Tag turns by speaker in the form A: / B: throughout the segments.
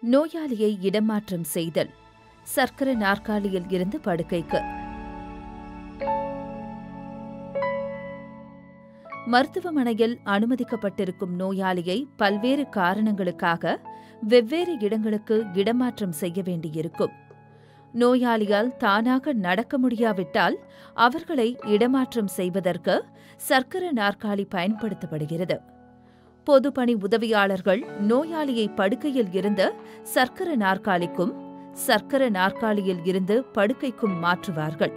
A: நோயாளியை இடமாற்றம் செய்தல் சர்க்கரை நாற்காலியில் இருந்து படுக்கைக்கு மருத்துவமனையில் அனுமதிக்கப்பட்டிருக்கும் நோயாளியை பல்வேறு காரணங்களுக்காக வெவ்வேறு இடங்களுக்கு இடமாற்றம் செய்ய வேண்டியிருக்கும் நோயாளியால் தானாக நடக்க முடியாவிட்டால் அவர்களை இடமாற்றம் செய்வதற்கு சர்க்கர நாற்காலி பயன்படுத்தப்படுகிறது பொதுப்பணி உதவியாளர்கள் நோயாளியை படுக்கையில் இருந்து சர்க்கர நாற்காலிக்கும் சர்க்கர நாற்காலியில் இருந்து படுக்கைக்கும் மாற்றுவார்கள்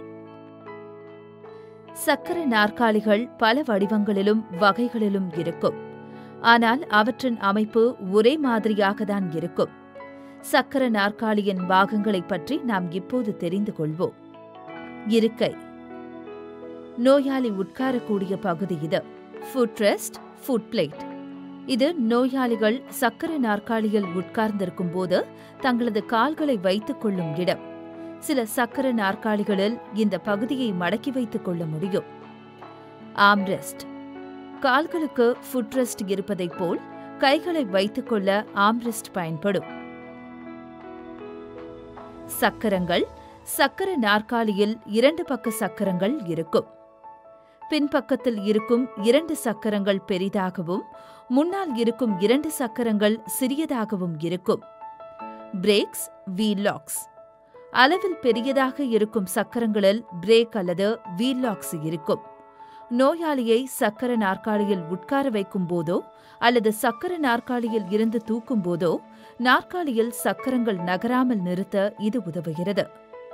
A: சக்கர நாற்காலிகள் பல வடிவங்களிலும் வகைகளிலும் இருக்கும் ஆனால் அவற்றின் அமைப்பு ஒரே மாதிரியாக தான் இருக்கும் சக்கர நாற்காலியின் பாகங்களைப் பற்றி நாம் இப்போது தெரிந்து கொள்வோம் இருக்கை நோயாளி உட்காரக்கூடிய பகுதி இது ஃபுட் ரெஸ்ட் ஃபுட் பிளேட் இது நோயாளிகள் சக்கர நாற்காலியில் உட்கார்ந்திருக்கும் போது தங்களது கால்களை வைத்துக் கொள்ளும் இடம் சில சக்கர நாற்காலிகளில் இந்த பகுதியை மடக்கி வைத்துக் கொள்ள முடியும் ஆம்ரெஸ்ட் கால்களுக்கு ஃபுட் ரெஸ்ட் இருப்பதைப் போல் கைகளை வைத்துக்கொள்ள ஆம்ரெஸ்ட் பயன்படும் சக்கரங்கள் சக்கர நாற்காலியில் இரண்டு பக்க சக்கரங்கள் இருக்கும் பின்பக்கத்தில் இருக்கும் இரண்டு சக்கரங்கள் பெரிதாகவும் முன்னால் இருக்கும் இரண்டு சக்கரங்கள் சிறியதாகவும் இருக்கும் பிரேக்ஸ் வீல்லாக்ஸ் அளவில் பெரியதாக இருக்கும் சக்கரங்களில் பிரேக் அல்லது வீல்லாக்ஸ் இருக்கும் நோயாளியை சக்கர நாற்காலியில் உட்கார வைக்கும் போதோ அல்லது சக்கர நாற்காலியில் இருந்து தூக்கும் போதோ நாற்காலியில் சக்கரங்கள் நகராமல் நிறுத்த இது உதவுகிறது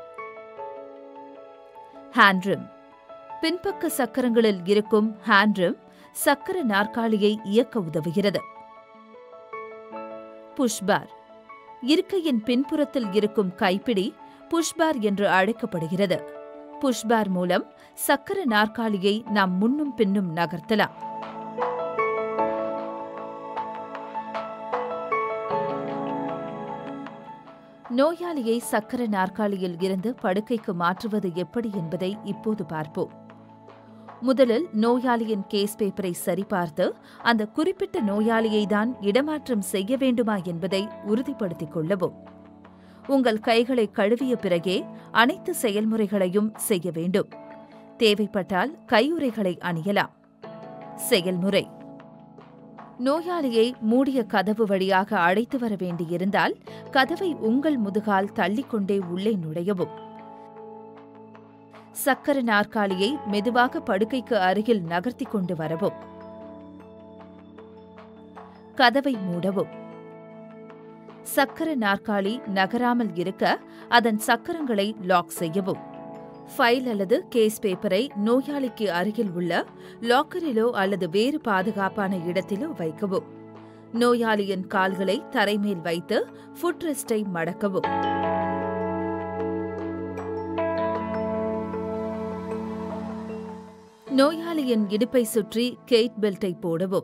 A: ஹேண்ட்ரிம் பின்பக்க சக்கரங்களில் இருக்கும் ஹேண்ட்ரிம் சக்கர நாற்காலியை இயக்க உதவுகிறது புஷ்பார் இருக்கையின் பின்புறத்தில் இருக்கும் கைப்பிடி புஷ்பார் என்று அழைக்கப்படுகிறது புஷ்பார் மூலம் சக்கர நாற்காலியை நாம் முன்னும் பின்னும் நகர்த்தலாம் நோயாளியை சக்கர நாற்காலியில் இருந்து படுக்கைக்கு மாற்றுவது எப்படி என்பதை இப்போது பார்ப்போம் முதலில் நோயாளியின் கேஸ் பேப்பரை சரிபார்த்து அந்த குறிப்பிட்ட நோயாளியை தான் இடமாற்றம் செய்ய வேண்டுமா என்பதை உறுதிப்படுத்திக் கொள்ளவும் உங்கள் கைகளை கழுவிய பிறகே அனைத்து செயல்முறைகளையும் செய்ய வேண்டும் தேவைப்பட்டால் கையுறைகளை அணியலாம் செயல்முறை நோயாளியை மூடிய கதவு வழியாக அழைத்து வர வேண்டியிருந்தால் கதவை உங்கள் முதுகால் தள்ளிக்கொண்டே உள்ளே நுழையவும் சக்கர நாற்காலியை மெதுவாக படுக்கைக்கு அருகில் நகர்த்தி கொண்டு வரவும் கதவை மூடவும் சக்கர நாற்காலி நகராமல் இருக்க அதன் சக்கரங்களை லாக் செய்யவும் ஃபைல் அல்லது கேஸ் பேப்பரை நோயாளிக்கு அருகில் உள்ள லாக்கரிலோ அல்லது வேறு பாதுகாப்பான இடத்திலோ வைக்கவும் நோயாளியின் கால்களை தரைமேல் வைத்து ஃபுட் ரெஸ்டை மடக்கவும் நோயாளியின் இடுப்பை சுற்றி கெய்ட் பெல்ட்டை போடவும்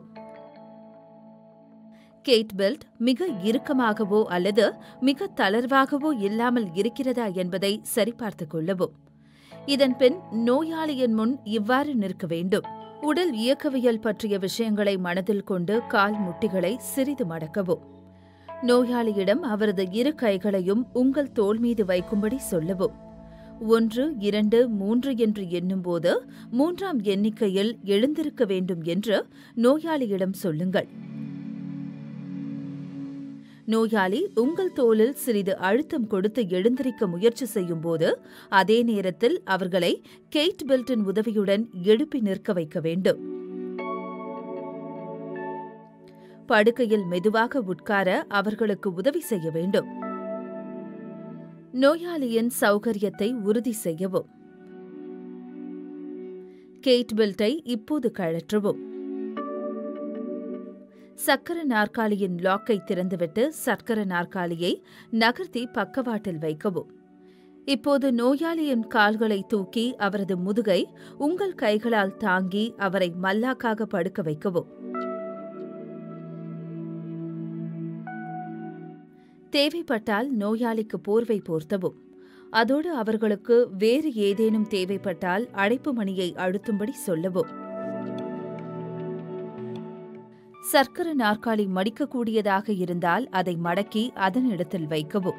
A: கேட் பெல்ட் மிக இறுக்கமாகவோ அல்லது மிக தளர்வாகவோ இல்லாமல் இருக்கிறதா என்பதை சரிபார்த்துக் கொள்ளவும் இதன் பின் நோயாளியின் முன் இவ்வாறு நிற்க வேண்டும் உடல் இயக்கவியல் பற்றிய விஷயங்களை மனதில் கொண்டு கால் முட்டிகளை சிறிது மடக்கவும் நோயாளியிடம் அவரது இரு கைகளையும் உங்கள் தோள் மீது வைக்கும்படி சொல்லவும் ஒன்று இரண்டு மூன்று என்று எண்ணும்போது மூன்றாம் எண்ணிக்கையில் எழுந்திருக்க வேண்டும் என்று நோயாளியிடம் சொல்லுங்கள் நோயாளி உங்கள் தோளில் சிறிது அழுத்தம் கொடுத்து எழுந்திருக்க முயற்சி செய்யும் போது அதே நேரத்தில் அவர்களை கெய்ட் பெல்ட்டின் உதவியுடன் எழுப்பி நிற்க வைக்க வேண்டும் படுக்கையில் மெதுவாக உட்கார அவர்களுக்கு உதவி செய்ய வேண்டும் நோயாளியின் சௌகரியத்தை உறுதி செய்யவும் கேட் பெல்ட்டை இப்போது கழற்றவும் சக்கர நாற்காலியின் லாக்கை திறந்துவிட்டு சக்கர நாற்காலியை நகர்த்தி பக்கவாட்டில் வைக்கவும் இப்போது நோயாளியின் கால்களை தூக்கி அவரது முதுகை உங்கள் கைகளால் தாங்கி அவரை மல்லாக்காக படுக்க வைக்கவும் தேவைப்பட்டால் நோயாளிக்கு போர்வை போர்த்தவும் அதோடு அவர்களுக்கு வேறு ஏதேனும் தேவைப்பட்டால் அடைப்பு மணியை அழுத்தும்படி சொல்லவும் சர்க்கர நாற்காலி மடிக்கக்கூடியதாக இருந்தால் அதை மடக்கி அதன் இடத்தில் வைக்கவும்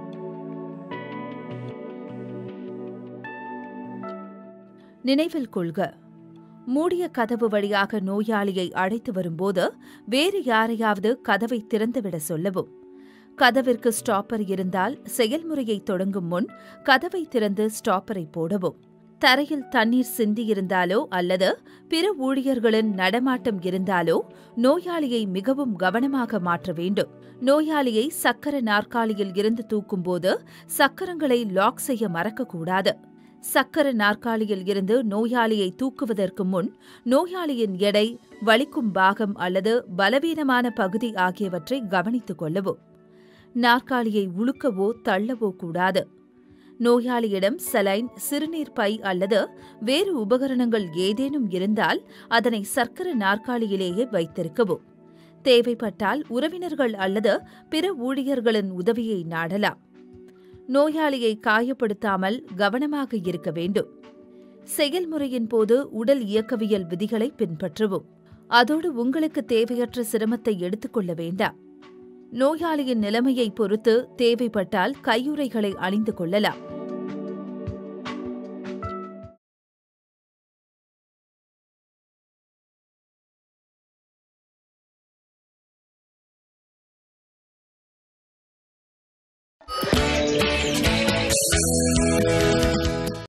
A: நினைவில் கொள்க மூடிய கதவு வழியாக நோயாளியை அழைத்து வரும்போது வேறு யாரையாவது கதவை திறந்துவிட சொல்லவும் கதவிற்கு ஸ்டாப்பர் இருந்தால் செயல்முறையை தொடங்கும் முன் கதவை திறந்து ஸ்டாப்பரை போடவும் தரையில் தண்ணீர் சிந்தியிருந்தாலோ அல்லது பிற ஊழியர்களின் நடமாட்டம் இருந்தாலோ நோயாளியை மிகவும் கவனமாக மாற்ற வேண்டும் நோயாளியை சக்கர நாற்காலியில் இருந்து தூக்கும்போது சக்கரங்களை லாக் செய்ய மறக்கக்கூடாது சக்கர நாற்காலியில் இருந்து நோயாளியை தூக்குவதற்கு முன் நோயாளியின் எடை வலிக்கும் பாகம் அல்லது பலவீனமான பகுதி ஆகியவற்றை கவனித்துக் கொள்ளவும் நாற்காலியை உழுக்கவோ தள்ளவோ கூடாது நோயாளியிடம் சலைன் சிறுநீர் பை அல்லது வேறு உபகரணங்கள் ஏதேனும் இருந்தால் அதனை சர்க்கர நாற்காலியிலேயே வைத்திருக்கவும் தேவைப்பட்டால் உறவினர்கள் அல்லது பிற ஊழியர்களின் உதவியை நாடலாம் நோயாளியை காயப்படுத்தாமல் கவனமாக இருக்க வேண்டும் செயல்முறையின் போது உடல் இயக்கவியல் விதிகளை பின்பற்றவும் அதோடு உங்களுக்கு தேவையற்ற சிரமத்தை எடுத்துக்கொள்ள வேண்டாம் நோயாளியின் நிலைமையை பொறுத்து தேவைப்பட்டால் கையுறைகளை அணிந்து கொள்ளலாம்